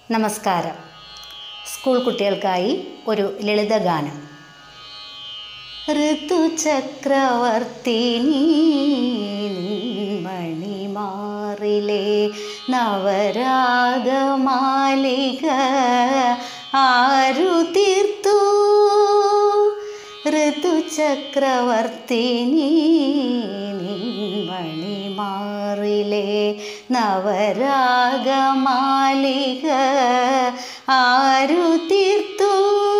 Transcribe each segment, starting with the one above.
നമസ്കാരം സ്കൂൾ കുട്ടികൾക്കായി ഒരു ലളിതഗാനം ഋതുചക്രവർത്തിനി മണിമാറിലെ നവരാഗമാലിക ആരു തീർത്തു ഋതുചക്രവർത്തിനി മണിമാറിലെ നവരാഗമാലിക ആരു തീർത്തു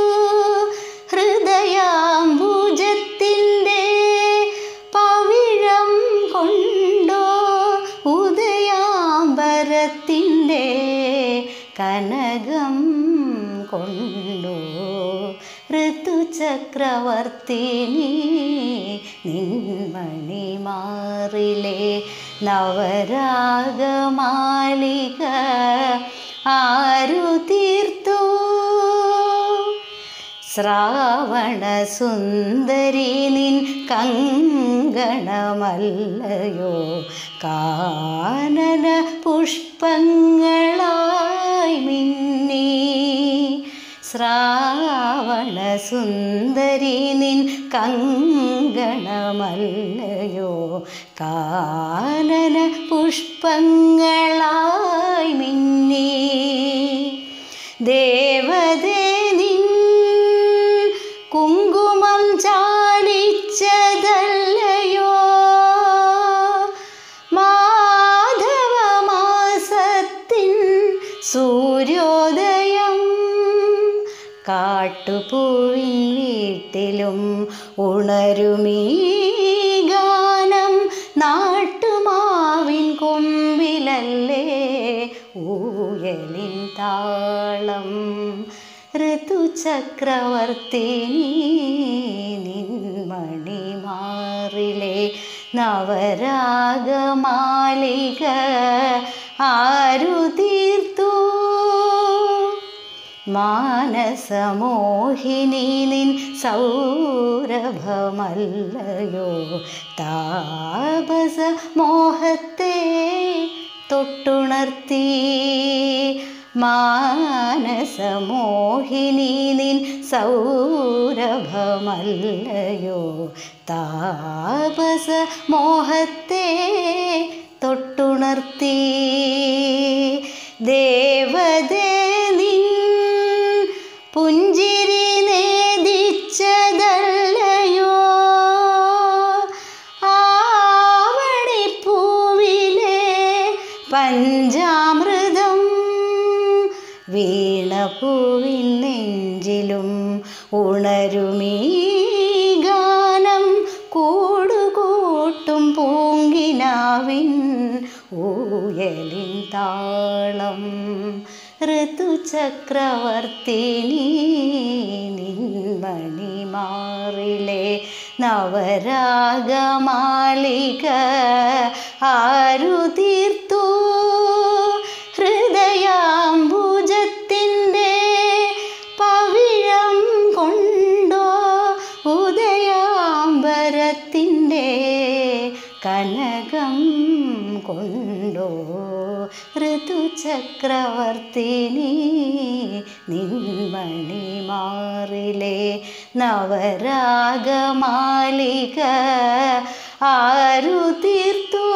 ഹൃദയാംബുജത്തിൻ്റെ പവിഴം കൊണ്ടോ ഉദയാംബരത്തിൻ്റെ കനകം കൊണ്ടോ ഋതുചക്രവർത്തിനി നിൻമണിമാറിലെ നവരാഗമാലിക ആരു തീർത്തു ശ്രാവണ സുന്ദരി നിൻ കങ്കണമല്ലയോ കാനന പുഷ്പങ്ങളായി മിന്നി ശ്രാവണ സുന്ദരി നിൻ കങ്കണമല്ലയോ കാനന പുഷ്പങ്ങളായി മിന്നി ദേവതേ നിൻ കുങ്കുമം ചാലിച്ചതല്ലയോ മാധവമാസത്തിൻ സൂര്യോദയം കാട്ടുപൂവിൻ വീട്ടിലും ഉണരുമീ ഗാനം നാട്ടുമാവിൻ കൊമ്പിലല്ലേ ഊയലിൻ താളം ഋതുചക്രവർത്തിനി നിൻമണിമാറിലെ നവരാഗമാലിക ആരു തീർത്തു മാനസമോഹിനി നിൻ സൗരഭമല്ലയോ താപസ മോഹത്തെ തൊട്ടുണർത്തി മാനസമോഹിനി നിൻ സൗരഭമല്ലയോ താപസ മോഹത്തെ തൊട്ടുണർത്തി ദേവതേ നിൻ പുഞ്ചിരി നേദിച്ചതല്ലയോ ആവണിപ്പൂവിലെ പഞ്ചാമൃതം വീണപൂവിൻ നെഞ്ചിലും ഉണരുമീ ഗാനം കൂടുകൂട്ടും പൂങ്കിനാവിൻ ഊയലിൻ താളം ഋതുചക്രവർത്തിനി നിൻമണിമാറിലെ നവരാഗമാലിക ആരു തീർത്തു ഹൃദയാംബുജത്തിൻ്റെ പവിഴം കൊണ്ടോ ഉദയാംബരത്തിൻ്റെ കനകം കൊണ്ടോ ഋതുചക്രവർത്തിനി നിൻമണിമാറിലെ നവരാഗമാലിക ആരു തീർത്തു